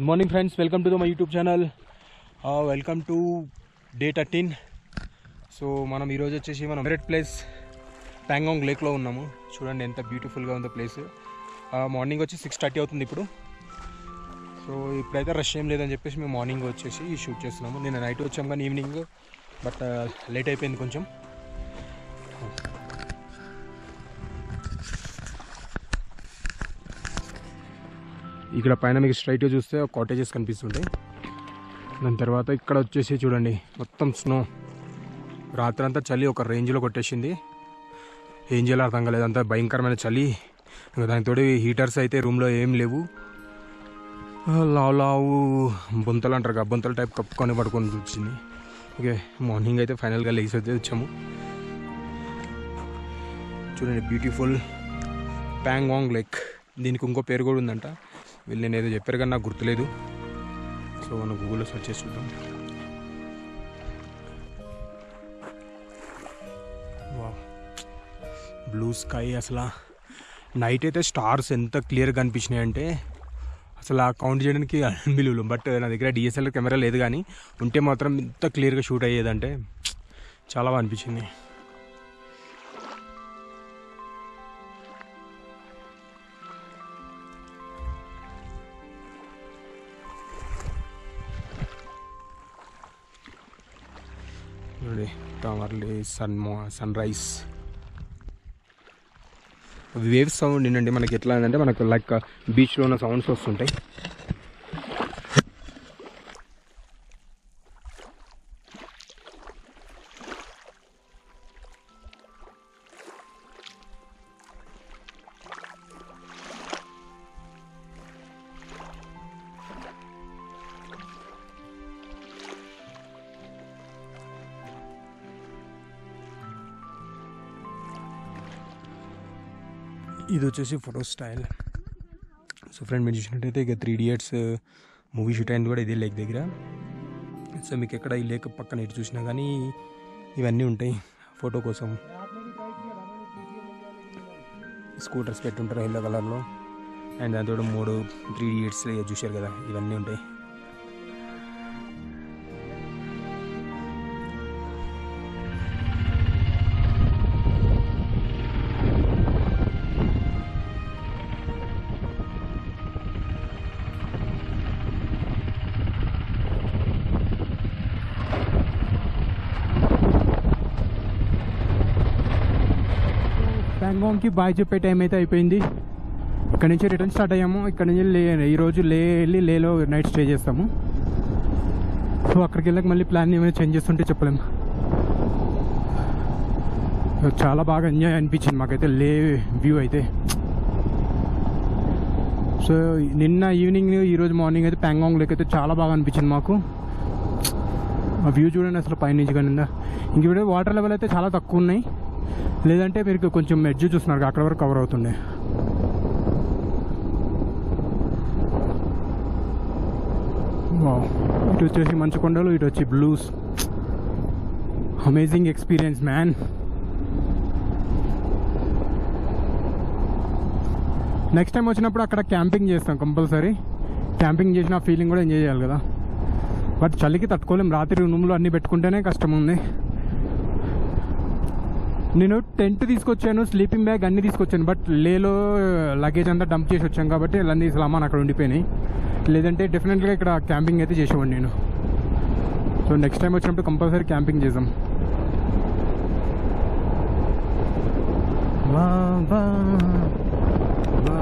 Good morning friends welcome to the my YouTube channel welcome to day thirteen so మనం ఈరోజు వచ్చేసి మనం favourite place Pangong లేక్లో ఉన్నాము చూడండి ఎంత బ్యూటిఫుల్గా ఉందో ప్లేస్ మార్నింగ్ వచ్చి సిక్స్ థర్టీ అవుతుంది ఇప్పుడు సో ఇప్పుడైతే రష్ ఏం లేదని చెప్పేసి మేము మార్నింగ్ వచ్చేసి షూట్ చేస్తున్నాము నేను నైట్ వచ్చాము కానీ ఈవినింగ్ బట్ లేట్ అయిపోయింది కొంచెం ఇక్కడ పైన మీకు స్ట్రైట్గా చూస్తే కాటేజెస్ కనిపిస్తుంటాయి దాని తర్వాత ఇక్కడ వచ్చేసి చూడండి మొత్తం స్నో రాత్రంతా చలి ఒక రేంజ్లో కొట్టేసింది ఏం చేయాలో అర్థం కాలేదు అంత భయంకరమైన చలి ఇంకా దానితో హీటర్స్ అయితే రూమ్లో ఏం లేవు ఆ, లావు లావు బొంతలు అంటారు కదా బొంతల టైప్ కప్పుకొని పడుకొని వచ్చింది ఓకే మార్నింగ్ అయితే ఫైనల్గా లేచి అయితే వచ్చాము చూడండి బ్యూటిఫుల్ ప్యాంగాంగ్ లేక్ దీనికి ఇంకో పేరు కూడా ఉందంట వీళ్ళు నేను ఏదో చెప్పారు కానీ నాకు గుర్తులేదు సో మనం గూగుల్లో సెర్చ్ చేసి చూద్దాం బ్లూ స్కై అసలు నైట్ అయితే స్టార్స్ ఎంత క్లియర్గా కనిపించినాయి అంటే అసలు ఆ కౌంట్ చేయడానికి అన్బిలీవబుల్ బట్ నా దగ్గర డిఎస్ఎల్ఆర్ కెమెరా లేదు కానీ ఉంటే మాత్రం ఇంత క్లియర్గా షూట్ అయ్యేదంటే చాలా బాగా అనిపించింది చూడండి టవర్లీ sun sunrise wave sound ఏంటంటే మనకి ఎట్లా అంటే మనకు లైక్ బీచ్లో ఉన్న సౌండ్స్ వస్తుంటాయి ఇది వచ్చేసి ఫోటో స్టైల్ సో ఫ్రెండ్ మీరు చూసినట్టయితే ఇక త్రీ ఇడియట్స్ మూవీ షూట్ అయింది కూడా ఇదే లేక్ దగ్గర సో మీకు ఎక్కడ ఈ లేక్ పక్కన ఎటు చూసినా కానీ ఇవన్నీ ఉంటాయి ఫోటో కోసం స్కూటర్స్ పెట్టుంటారు ఎల్లో కలర్లో అండ్ దాంతో మూడు త్రీ ఇడియట్స్ చూశారు కదా ఇవన్నీ ఉంటాయి ప్యాంగాంగ్కి బాయ్ చెప్పే టైం అయితే అయిపోయింది ఇక్కడ నుంచి రిటర్న్ స్టార్ట్ అయ్యాము ఇక్కడ నుంచి లే ఈరోజు లే వెళ్ళి లేలో నైట్ స్టే చేస్తాము సో అక్కడికి వెళ్ళక మళ్ళీ ప్లాన్ ఏమైనా చేంజ్ చేస్తుంటే చెప్పలేము చాలా బాగా ఎంజాయ్ అనిపించింది మాకైతే లే వ్యూ అయితే సో నిన్న ఈవినింగ్ ఈరోజు మార్నింగ్ అయితే ప్యాంగాంగ్ లేక్ అయితే చాలా బాగా అనిపించింది మాకు ఆ వ్యూ చూడండి అసలు పైనుంచి కానీ ఇంక ఇప్పుడు వాటర్ లెవెల్ అయితే చాలా తక్కువ ఉన్నాయి లేదంటే మీరు కొంచెం ఎడ్జ్ చూస్తున్నారు అక్కడ వరకు కవర్ అవుతుండే వావ్. ఇటు వచ్చేసి మంచు కొండలు ఇటు వచ్చి blues amazing experience man next time వచ్చినప్పుడు అక్కడ క్యాంపింగ్ చేస్తాం కంపల్సరీ క్యాంపింగ్ చేసిన ఫీలింగ్ కూడా ఎంజాయ్ చేయాలి కదా బట్ చలికి తట్టుకోలేం రాత్రి రూమ్లో అన్నీ పెట్టుకుంటేనే కష్టం ఉంది నేను టెంట్ తీసుకొచ్చాను స్లీపింగ్ బ్యాగ్ అన్నీ తీసుకొచ్చాను బట్ లేలో లగేజ్ అంతా డంప్ చేసి వచ్చాను కాబట్టి అన్నీ సామాన్ అక్కడ ఉండిపోయినాయి లేదంటే డెఫినెట్గా ఇక్కడ క్యాంపింగ్ అయితే చేసేవాడిని నేను సో నెక్స్ట్ టైం వచ్చినప్పుడు కంపల్సరీ క్యాంపింగ్ చేద్దాం వా, వా, వా.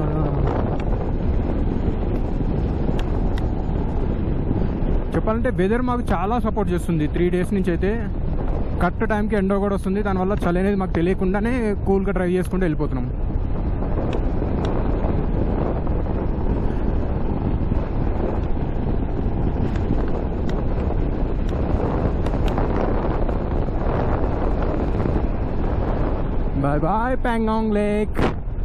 చెప్పాలంటే వెదర్ మాకు చాలా సపోర్ట్ చేస్తుంది త్రీ డేస్ నుంచి అయితే కరెక్ట్ టైంకి ఎండో కూడా వస్తుంది దానివల్ల చలి అనేది మాకు తెలియకుండానే కూల్గా డ్రైవ్ చేసుకుంటూ వెళ్ళిపోతున్నాం bye bye Pangong lake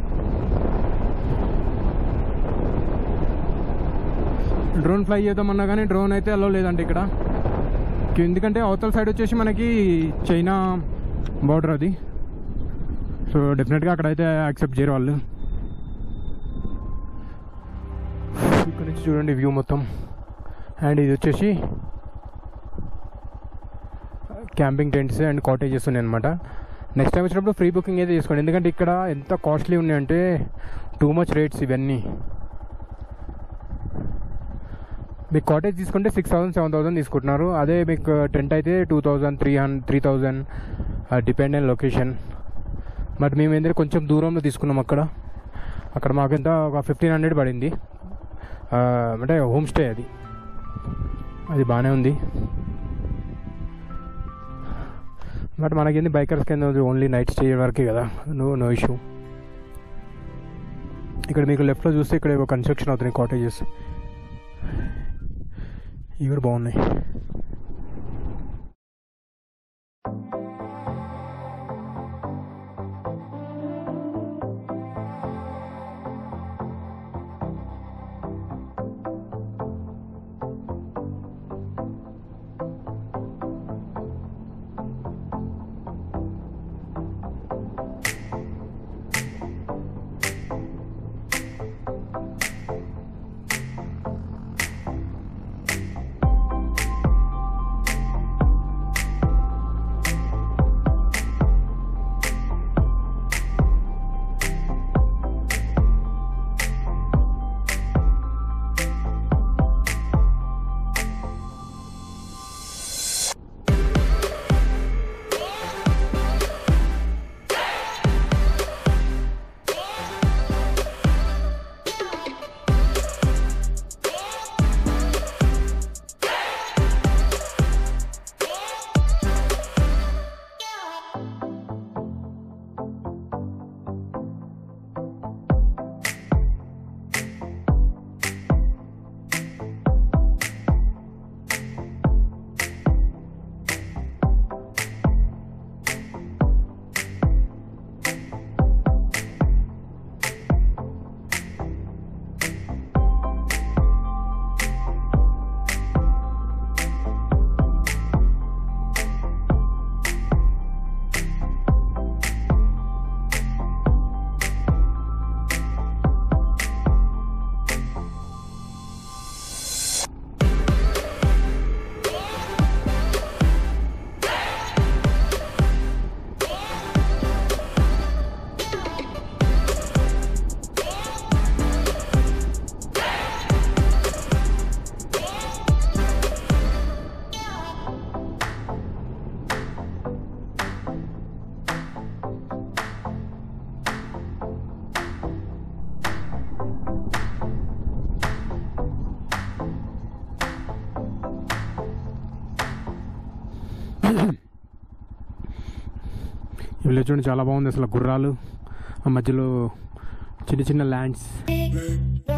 drone fly చేద్దామన్నా కానీ డ్రోన్ అయితే అలో లేదండి ఇక్కడ ఎందుకంటే అవతల సైడ్ వచ్చేసి మనకి చైనా బార్డర్ అది సో డెఫినెట్గా అక్కడైతే యాక్సెప్ట్ చేయరు వాళ్ళు ఇక్కడ నుంచి చూడండి వ్యూ మొత్తం అండ్ ఇది వచ్చేసి క్యాంపింగ్ టెంట్స్ అండ్ కాటేజెస్ ఉన్నాయి అనమాట నెక్స్ట్ టైం వచ్చినప్పుడు ఫ్రీ బుకింగ్ అయితే చేసుకోండి ఎందుకంటే ఇక్కడ ఎంత కాస్ట్లీ ఉన్నాయంటే టూ మచ్ రేట్స్ ఇవన్నీ మీకు కాటేజ్ తీసుకుంటే సిక్స్ థౌసండ్ సెవెన్ థౌసండ్ తీసుకుంటున్నారు అదే మీకు టెంట్ అయితే two thousand three hundred three thousand depend on location but మేము ఏంటంటే కొంచెం దూరంలో తీసుకున్నాం అక్కడ అక్కడ మాకు ఎంత ఒక ఫిఫ్టీన్ హండ్రెడ్ పడింది ఆ, అంటే హోమ్ స్టే అది అది బాగానే ఉంది బట్ మనకేంది బైకర్స్ కింద ఓన్లీ నైట్ స్టే వరకే కదా నో నో ఇష్యూ ఇక్కడ మీకు లెఫ్ట్లో చూస్తే ఇక్కడ ఏవో కన్స్ట్రక్షన్ అవుతున్నాయి కాటేజెస్ ఇవి కూడా బాగున్నాయి ఈ విలేజ్ చూడండి చాలా బాగుంది అసలు గుర్రాలు ఆ మధ్యలో చిన్న చిన్న ల్యాండ్స్